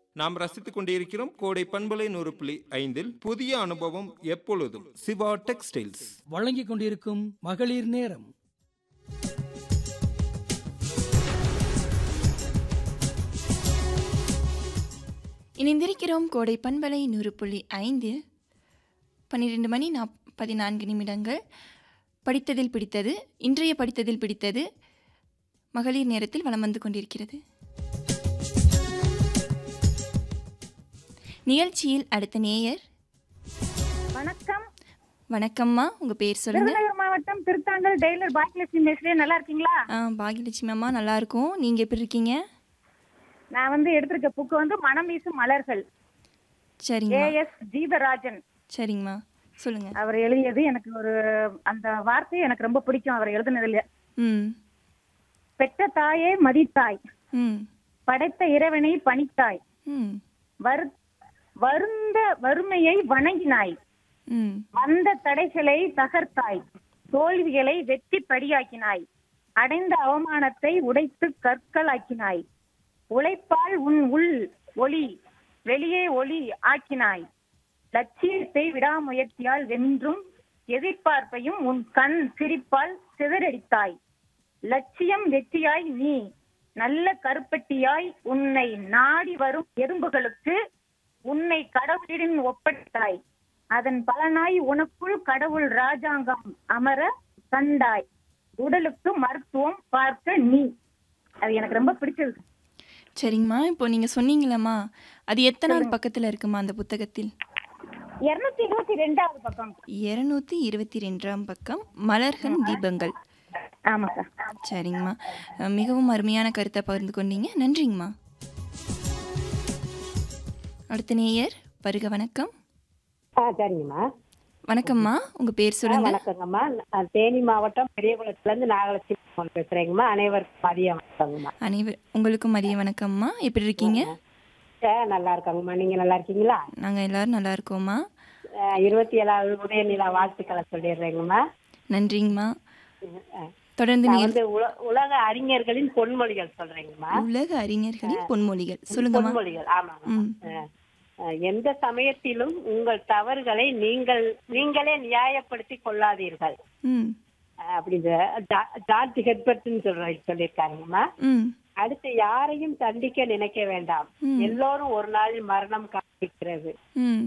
நாம் ரசித்துக் கொண்டிருக்கிறோம் கோடை பண்பலை நூறு புள்ளி ஐந்தில் புதிய அனுபவம் எப்பொழுதும் சிவா டெக்ஸ்டைல்ஸ் வழங்கிக் கொண்டிருக்கும் மகளிர் நேரம் இணைந்திருக்கிறோம் கோடை பண்பலை நூறு புள்ளி ஐந்தில் பன்னிரெண்டு மணி நாப் பதினான்கு நிமிடங்கள் படித்ததில் பிடித்தது இன்றைய படித்ததில் பிடித்தது மகளிர் நேரத்தில் வலம் வந்து கொண்டிருக்கிறது நிகழ்ச்சியில் அடுத்த நேயர் வணக்கம் வணக்கம்மா உங்க பேர் சொல்லுங்க விருதுநகர் மாவட்டம் திருத்தாங்கல் டெய்லர் பாக்கியலட்சுமி பேசுறேன் நல்லா இருக்கீங்களா ஆ பாகியலட்சுமி அம்மா நல்லா இருக்கும் நீங்க எப்படி இருக்கீங்க நான் வந்து எடுத்திருக்க புக்கு வந்து மனம் வீசும் மலர்கள் சரிங்கம்மா ஏஎஸ் ஜீவராஜன் சரிங்கம்மா சொல்லுங்க அவர் எழுதியது எனக்கு ஒரு அந்த வார்த்தை எனக்கு ரொம்ப பிடிக்கும் அவர் எழுதுனதுல ம் பெற்ற தாயே மதித்தாய் ம் படைத்த இறைவனை பணித்தாய் ம் வரு வருந்த வறுமையை வணங்கினாய் ம் வந்த தடைகளை தகர்த்தாய் தோல்விகளை வெற்றி படியாக்கினாய் அடைந்த அவமானத்தை உடைத்து கற்களாக்கினாய் உழைப்பால் உன் உள் ஒளி வெளியே ஒளி ஆக்கினாய் லட்சியத்தை விடாமுயற்சியால் வென்றும் எதிர்பார்ப்பையும் உன் கண் சிரிப்பால் சிதறடித்தாய் லட்சியம் வெற்றியாய் நீ நல்ல கருப்பட்டியாய் உன்னை நாடி வரும் எறும்புகளுக்கு உன்னை கடவுளிடம் ஒப்படைத்தாய் அதன் பலனாய் உனக்குள் கடவுள் ராஜாங்கம் அமர கண்டாய் உடலுக்கு மருத்துவம் பார்க்க நீ அது எனக்கு ரொம்ப பிடிச்சது சரிங்கம்மா இப்போ நீங்க சொன்னீங்களம்மா அது எத்தனாவது பக்கத்துல இருக்குமா அந்த புத்தகத்தில் இருநூத்தி இருபத்தி ரெண்டாவது பக்கம் இருநூத்தி இருபத்தி ரெண்டாம் பக்கம் மலர்கள் தீபங்கள் ஆமா சார் சரிங்கம்மா அஹ் மிகவும் அருமையான கருத்தை பகிர்ந்து கொண்டீங்க நன்றிங்கம்மா அடுத்த நேயர் வருக வணக்கம் ஆ சரிங்கம்மா வணக்கம்மா உங்க பேர் ஆ, சொல்லுங்க வணக்கங்கம்மா நான் தேனி மாவட்டம் பெரியகுளத்துல இருந்து நாகலட்சுமி அம்மன் பேசுறேங்கம்மா அனைவருக்கும் மதியம் வணக்கங்கம்மா அனைவர் உங்களுக்கும் மதிய வணக்கம்மா எப்படி இருக்கீங்க ஆ நல்லா இருக்காங்கம்மா நீங்க நல்லா இருக்கீங்களா நாங்க எல்லாரும் நல்லா இருக்கோம்மா ஆ, இருபத்தி ஏழாவது உதய நிலா வாழ்த்துக்களை சொல்லிடுறேங்கம்மா நன்றிங்கம்மா ஆ, தொடர்ந்து நான் நீர் வந்து உல- உலக அறிஞர்களின் பொன்மொழிகள் சொல்றேங்கம்மா உலக அறிஞர்களின் பொன்மொழிகள் சொல்லுங்கம்மா பொன்மொழிகள் ஆமாங்க ம் ஆ, ஆ, எந்த சமயத்திலும் உங்கள் தவறுகளை நீங்கள் நீங்களே நியாயப்படுத்தி கொள்ளாதீர்கள் ம் ஆ, அப்படின்னு ஜா- ஜார்ஜ் ஹெர்பர்ட்னு சொல்ற சொல்லியிருக்காங்கம்மா ம் அடுத்து யாரையும் தண்டிக்க நினைக்க வேண்டாம் ம். எல்லோரும் ஒரு நாள் மரணம் காண்பிக்கிறது ம்